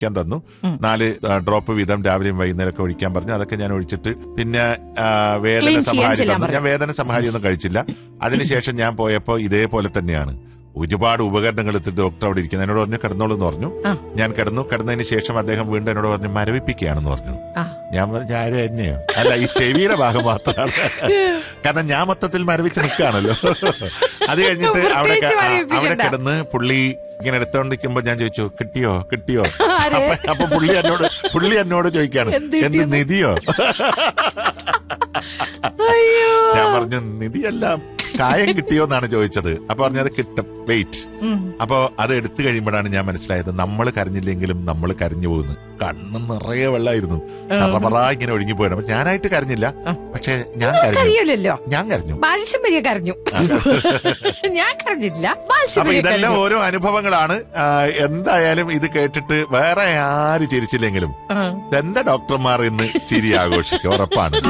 ഒഴിക്കാൻ തന്നു നാല് ആ, ഡ്രോപ്പ് വീതം രാവിലെയും വൈകുന്നേരം ഒക്കെ ഒഴിക്കാൻ പറഞ്ഞു അതൊക്കെ ഞാൻ ഒഴിച്ചിട്ട് പിന്നെ ആ, വേദന Clean ചെയ്യാൻ സംഹാരി ചെല്ലാൻ തന്നു. ഞാൻ വേദന സംഹാരി ഒന്നും കഴിച്ചില്ല അതിനുശേഷം ഞാൻ പോയപ്പോ ഇതേപോലെ തന്നെയാണ് ഒരുപാട് ഉപകരണങ്ങൾ എടുത്ത് ഡോക്ടർ അവിടെ ഇരിക്കുന്നത് എന്നോട് പറഞ്ഞു കിടന്നോളൂ എന്ന് പറഞ്ഞു ആ. ഞാൻ കിടന്നു കിടന്നതിന് ശേഷം അദ്ദേഹം വീണ്ടും എന്നോട് പറഞ്ഞു മരവിപ്പിക്കുകയാണെന്ന് പറഞ്ഞു ആ. ഞാൻ പറഞ്ഞു ആര് തന്നെയോ അല്ല ഈ ചെവിയുടെ ഭാഗം മാത്രമാണ് കാരണം ഞാൻ മൊത്തത്തിൽ മരവിച്ച് നിൽക്കുകയാണല്ലോ അത് കഴിഞ്ഞിട്ട് അവിടെ പ്രത്യേകിച്ച് ക- ആ, മരവിപ്പിക്കണ്ട. അവിടെ കിടന്ന് പുള്ളി ഇങ്ങനെ എടുത്തോണ്ടിരിക്കുമ്പോ ഞാൻ ചോദിച്ചു കിട്ടിയോ കിട്ടിയോ ആരെ? അപ്പൊ അപ്പൊ പുള്ളി എന്നോട് പുള്ളി എന്നോട് ചോദിക്കാണ് എന്ത് എന്ത് കിട്ടിയെന്ന്? നിധിയോ അയ്യോ ഞാൻ പറഞ്ഞു നിധിയെല്ലാം കായം കിട്ടിയോ എന്നാണ് ചോദിച്ചത് അപ്പൊ പറഞ്ഞത് കിട്ടും വെയിറ്റ് ഉം. അപ്പൊ അത് എടുത്തു കഴിയുമ്പോഴാണ് ഞാൻ മനസ്സിലായത് നമ്മൾ കരഞ്ഞില്ലെങ്കിലും നമ്മൾ കരഞ്ഞു പോകുന്നു കണ്ണ് നിറയെ വെള്ളമായിരുന്നു ചറപറ ഇങ്ങനെ ഒഴുകി പോയത് അപ്പൊ ഞാനായിട്ട് കരഞ്ഞില്ല പക്ഷെ ഞാൻ കരഞ്ഞു കരയൂലല്ലോ ഞാൻ കരഞ്ഞു ബാലിശം വരിക കരഞ്ഞു ഞാൻ കരഞ്ഞില്ല ബാലിശം അപ്പൊ വരിക ഇതെല്ലാം കരഞ്ഞു ഓരോ അനുഭവങ്ങളാണ് ആ, എന്തായാലും ഇത് കേട്ടിട്ട് വേറെ ആര് ചിരിച്ചില്ലെങ്കിലും ആ. എന്താ ഡോക്ടർമാർ ഇന്ന് ചിരി ആഘോഷിക്കും ഉറപ്പാണ്